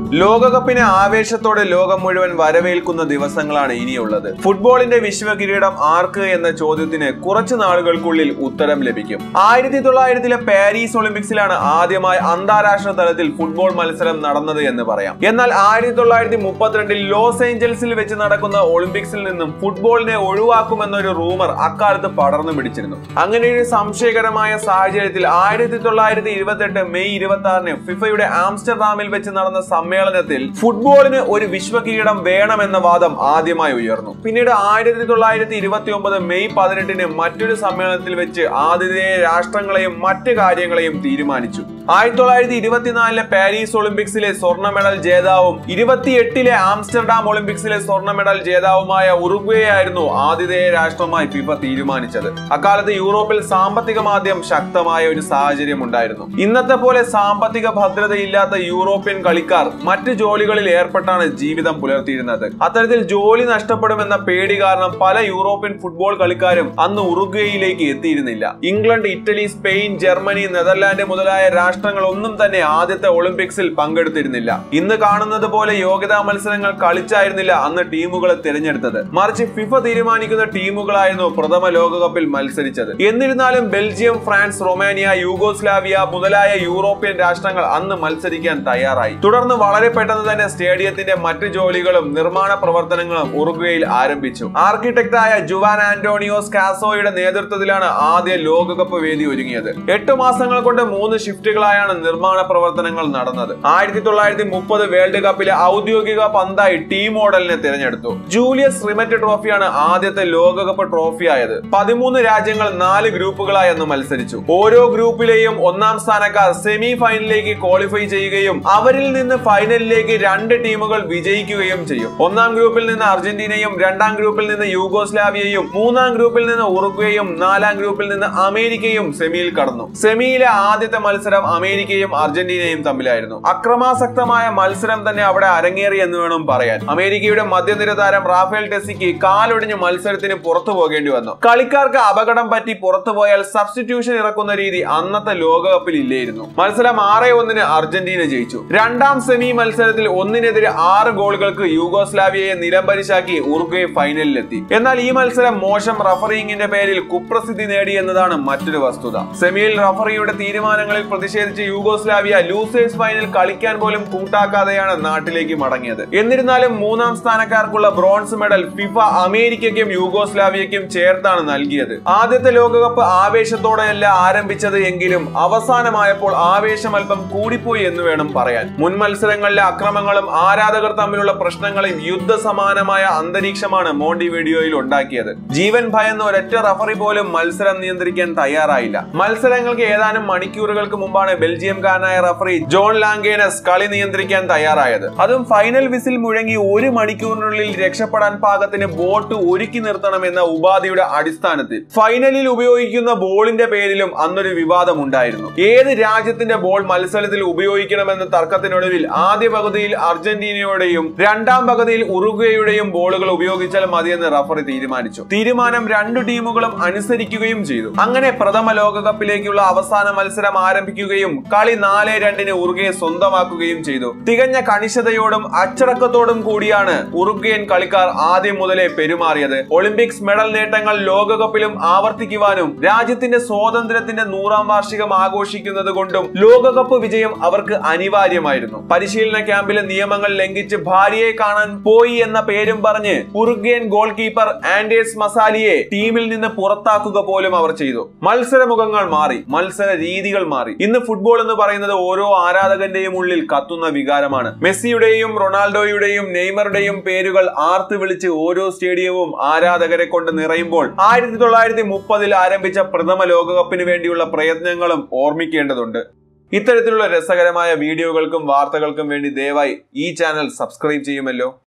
ലോകകപ്പിനെ ആവേശത്തോടെ ലോകം മുഴുവൻ വരവേൽക്കുന്ന ദിവസങ്ങളാണ് ഇനിയുള്ളത് ഫുട്ബോളിന്റെ വിശ്വകിരീടം ആർക്ക് എന്ന ചോദ്യത്തിന് കുറച്ചു നാളുകൾക്കുള്ളിൽ ഉത്തരം ലഭിക്കും ആയിരത്തി തൊള്ളായിരത്തിലെ പാരീസ് ഒളിമ്പിക്സിലാണ് ആദ്യമായി അന്താരാഷ്ട്ര തലത്തിൽ ഫുട്ബോൾ മത്സരം നടന്നത് എന്ന് പറയാം എന്നാൽ ആയിരത്തി തൊള്ളായിരത്തി മുപ്പത്തിരണ്ടിൽ ലോസ് ഏഞ്ചൽസിൽ വെച്ച് നടക്കുന്ന ഒളിമ്പിക്സിൽ നിന്നും ഫുട്ബോളിനെ ഒഴിവാക്കുമെന്നൊരു റൂമർ അക്കാലത്ത് പടർന്നു പിടിച്ചിരുന്നു അങ്ങനെ ഒരു സംശയകരമായ സാഹചര്യത്തിൽ ആയിരത്തി തൊള്ളായിരത്തി ഇരുപത്തെട്ട് മെയ് ഇരുപത്തി ആറിന് ഫിഫയുടെ ആംസ്റ്റർഡാമിൽ വെച്ച് നടന്ന സമ്മേളനത്തിൽ ഫുട്ബോളിന് ഒരു വിശ്വകിരീടം വേണമെന്ന വാദം ആദ്യമായി ഉയർന്നു പിന്നീട് ആയിരത്തി തൊള്ളായിരത്തി ഇരുപത്തി ഒമ്പത് മെയ് പതിനെട്ടിന് മറ്റൊരു സമ്മേളനത്തിൽ വെച്ച് ആതിഥേയ രാഷ്ട്രങ്ങളെയും മറ്റ് കാര്യങ്ങളെയും തീരുമാനിച്ചു ആയിരത്തി തൊള്ളായിരത്തി ഇരുപത്തിനാലിലെ പാരീസ് ഒളിമ്പിക്സിലെ സ്വർണ്ണ മെഡൽ ജേതാവും ഇരുപത്തിയെട്ടിലെ ആംസ്റ്റർഡാം ഒളിമ്പിക്സിലെ സ്വർണ്ണ മെഡൽ ജേതാവുമായ ഉറുഗ്വേ ആയിരുന്നു ആതിഥേയ രാഷ്ട്രമായി ഫിഫ തീരുമാനിച്ചത് അക്കാലത്ത് യൂറോപ്പിൽ സാമ്പത്തിക മാധ്യം ശക്തമായ ഒരു സാഹചര്യം ഉണ്ടായിരുന്നു ഇന്നത്തെ പോലെ സാമ്പത്തിക ഭദ്രതയില്ലാത്ത യൂറോപ്യൻ കളിക്കാർ മറ്റ് ജോലികളിൽ ഏർപ്പെട്ടാണ് ജീവിതം പുലർത്തിയിരുന്നത് അത്തരത്തിൽ ജോലി നഷ്ടപ്പെടുമെന്ന പേടി കാരണം പല യൂറോപ്യൻ ഫുട്ബോൾ കളിക്കാരും അന്ന് ഉറുഗ്വേയിലേക്ക് എത്തിയിരുന്നില്ല England Italy Spain Germany Netherland മുതലായ രാഷ്ട്രങ്ങൾ ഒന്നും തന്നെ ആദ്യത്തെ ഒളിമ്പിക്സിൽ പങ്കെടുത്തിരുന്നില്ല ഇന്ന് കാണുന്നത് പോലെ യോഗ്യതാ മത്സരങ്ങൾ കളിച്ചായിരുന്നില്ല അന്ന് ടീമുകളെ തിരഞ്ഞെടുത്തത് മറിച്ച് ഫിഫ തീരുമാനിക്കുന്ന ടീമുകളായിരുന്നു പ്രഥമ ലോകകപ്പിൽ മത്സരിച്ചത് എന്നിരുന്നാലും ബെൽജിയം ഫ്രാൻസ് റൊമാനിയ യൂഗോസ്ലാവിയ മുതലായ യൂറോപ്യൻ രാഷ്ട്രങ്ങൾ അന്ന് മത്സരിക്കാൻ തയ്യാറായി തുടർന്ന് വളരെ പെട്ടെന്ന് തന്നെ സ്റ്റേഡിയത്തിന്റെ മറ്റ് ജോലികളും നിർമ്മാണ പ്രവർത്തനങ്ങളും ഉറുഗ്വേയിൽ ആരംഭിച്ചു ആർക്കിടെക്ടായ ജുവാൻ ആന്റോണിയോസ് കാസോയുടെ നേതൃത്വത്തിലാണ് ആദ്യ ലോകകപ്പ് വേദി ഒരുങ്ങിയത് എട്ട് മാസങ്ങൾ കൊണ്ട് മൂന്ന് ഷിഫ്റ്റുകളായാണ് നിർമ്മാണ പ്രവർത്തനങ്ങൾ നടന്നത് ആയിരത്തി തൊള്ളായിരത്തി മുപ്പത് വേൾഡ് കപ്പിലെ ഔദ്യോഗിക പന്തായി ടീം മോഡലിനെ തിരഞ്ഞെടുത്തു ജൂലിയസ് റിമറ്റ് ട്രോഫിയാണ് ആദ്യത്തെ ലോകകപ്പ് ട്രോഫി ആയത് പതിമൂന്ന് രാജ്യങ്ങൾ നാല് ഗ്രൂപ്പുകളായി അന്ന് മത്സരിച്ചു ഓരോ ഗ്രൂപ്പിലെയും ഒന്നാം സ്ഥാനക്കാർ സെമി ഫൈനലിലേക്ക് ക്വാളിഫൈ ചെയ്യുകയും അവരിൽ നിന്ന് ഫൈനലിലേക്ക് രണ്ട് ടീമുകൾ വിജയിക്കുകയും ചെയ്യും ഒന്നാം ഗ്രൂപ്പിൽ നിന്ന് അർജന്റീനയും രണ്ടാം ഗ്രൂപ്പിൽ നിന്ന് യൂഗോസ്ലാവിയയും മൂന്നാം ഗ്രൂപ്പിൽ നിന്ന് ഉറുഗ്വേയും നാലാം ഗ്രൂപ്പിൽ നിന്ന് അമേരിക്കയും സെമിയിൽ കടന്നു സെമിയിലെ ആദ്യത്തെ മത്സരം അമേരിക്കയും അർജന്റീനയും തമ്മിലായിരുന്നു അക്രമാസക്തമായ മത്സരം തന്നെ അവിടെ അരങ്ങേറി എന്ന് വേണം പറയാൻ അമേരിക്കയുടെ മധ്യനിര താരം റാഫേൽ ടെസിക്ക് കാലൊടിഞ്ഞ് മത്സരത്തിന് പുറത്തു പോകേണ്ടി വന്നു കളിക്കാർക്ക് അപകടം പറ്റി പുറത്തു പോയാൽ സബ്സ്റ്റിറ്റ്യൂഷൻ ഇറക്കുന്ന രീതി അന്നത്തെ ലോകകപ്പിൽ ഇല്ലായിരുന്നു മത്സരം ആറ് ഒന്നിന് അർജന്റീന ജയിച്ചു രണ്ടാം സെമി മത്സരത്തിൽ ഒന്നിനെതിരെ ആറ് ഗോളുകൾക്ക് യൂഗോസ്ലാവിയയെ നിലംപരിശാക്കി ഉറുഗ്വേ ഫൈനലിലെത്തി എന്നാൽ ഈ മത്സരം മോശം റഫറിംഗിന്റെ പേരിൽ കുപ്രസിദ്ധി നേടി എന്നതാണ് മറ്റൊരു വസ്തുത സെമിയിൽ റഫറിയുടെ തീരുമാനങ്ങളിൽ പ്രതിഷേധിച്ച് യൂഗോസ്ലാവിയ ലൂസേഴ്സ് ഫൈനൽ കളിക്കാൻ പോലും കൂട്ടാക്കാതെയാണ് നാട്ടിലേക്ക് മടങ്ങിയത് എന്നിരുന്നാലും മൂന്നാം സ്ഥാനക്കാർക്കുള്ള ബ്രോൺസ് മെഡൽ ഫിഫ അമേരിക്കയ്ക്കും യൂഗോസ്ലാവിയയ്ക്കും ചേർത്താണ് നൽകിയത് ആദ്യത്തെ ലോകകപ്പ് ആവേശത്തോടെയല്ല ആരംഭിച്ചത് എങ്കിലും അവസാനമായപ്പോൾ ആവേശം അല്പം കൂടിപ്പോയി എന്ന് വേണം പറയാൻ മുൻ മത്സരങ്ങളിലെ അക്രമങ്ങളും ആരാധകർ തമ്മിലുള്ള പ്രശ്നങ്ങളെയും യുദ്ധസമാനമായ അന്തരീക്ഷമാണ് മോണ്ടി വീഡിയോയിൽ ഉണ്ടാക്കിയത് ജീവൻ ഭയന്ന ഒരൊറ്റ റഫറി പോലും മത്സരം നിയന്ത്രിക്കാൻ തയ്യാറായില്ല മത്സരങ്ങൾക്ക് ഏതാനും മണിക്കൂറുകൾക്ക് മുമ്പാണ് ബെൽജിയംകാരനായ റഫറി ജോൺ ലാങ്കേനസ് കളി നിയന്ത്രിക്കാൻ തയ്യാറായത് അതും ഫൈനൽ വിസിൽ മുഴങ്ങി ഒരു മണിക്കൂറിനുള്ളിൽ രക്ഷപ്പെടാൻ പാകത്തിന് ബോട്ട് ഒരുക്കി നിർത്തണമെന്ന ഉപാധിയുടെ അടിസ്ഥാനത്തിൽ ഫൈനലിൽ ഉപയോഗിക്കുന്ന ബോളിന്റെ പേരിലും അന്നൊരു വിവാദം ഉണ്ടായിരുന്നു ഏത് രാജ്യത്തിന്റെ ബോൾ മത്സരത്തിൽ ഉപയോഗിക്കണമെന്ന തർക്കത്തിനൊടുവിൽ ആദ്യ പകുതിയിൽ അർജന്റീനയുടെയും രണ്ടാം പകുതിയിൽ ഉറുഗ്വേയുടെയും ബോളുകൾ ഉപയോഗിച്ചാൽ മതിയെന്ന് റഫറി തീരുമാനിച്ചു തീരുമാനം രണ്ടു ടീമുകളും അനുസരിക്കുകയും ചെയ്തു അങ്ങനെ പ്രഥമ ലോകകപ്പിലേക്കുള്ള അവസാന മത്സരം ആരംഭിക്കുകയും കളി നാല് രണ്ടിന് ഉറുഗ്വയെ സ്വന്തമാക്കുകയും ചെയ്തു തികഞ്ഞ കണിശതയോടും അച്ചടക്കത്തോടും കൂടിയാണ് ഉറുഗ്വേൻ കളിക്കാർ ആദ്യം മുതലേ പെരുമാറിയത് ഒളിമ്പിക്സ് മെഡൽ നേട്ടങ്ങൾ ലോകകപ്പിലും ആവർത്തിക്കുവാനും രാജ്യത്തിന്റെ സ്വാതന്ത്ര്യത്തിന്റെ നൂറാം വാർഷികം ആഘോഷിക്കുന്നത് കൊണ്ടും ലോകകപ്പ് വിജയം അവർക്ക് അനിവാര്യമായിരുന്നു പരിശീലന ക്യാമ്പിലെ നിയമങ്ങൾ ലംഘിച്ച് ഭാര്യയെ കാണാൻ പോയി എന്ന പേരും പറഞ്ഞ് ഉറുഗ്വേൻ ഗോൾ കീപ്പർ ആൻഡേഴ്സ് മസാലിയെ ടീമിൽ നിന്ന് പുറത്താക്കുക പോലും അവർ ചെയ്തു മത്സരമുഖങ്ങൾ മാറി മത്സര രീതികൾ മാറി ഇന്ന് ഫുട്ബോൾ എന്ന് പറയുന്നത് ഓരോ ആരാധകന്റെയും ഉള്ളിൽ കത്തുന്ന വികാരമാണ് മെസ്സിയുടെയും റൊണാൾഡോയുടെയും നെയ്മറുടെയും പേരുകൾ ആർത്ത് വിളിച്ച് ഓരോ സ്റ്റേഡിയവും ആരാധകരെ കൊണ്ട് നിറയുമ്പോൾ ആയിരത്തി തൊള്ളായിരത്തി മുപ്പതിൽ ആരംഭിച്ച പ്രഥമ ലോകകപ്പിന് വേണ്ടിയുള്ള പ്രയത്നങ്ങളും ഓർമ്മിക്കേണ്ടതുണ്ട് ഇത്തരത്തിലുള്ള രസകരമായ വീഡിയോകൾക്കും വാർത്തകൾക്കും വേണ്ടി ദയവായി ഈ ചാനൽ സബ്സ്ക്രൈബ് ചെയ്യുമല്ലോ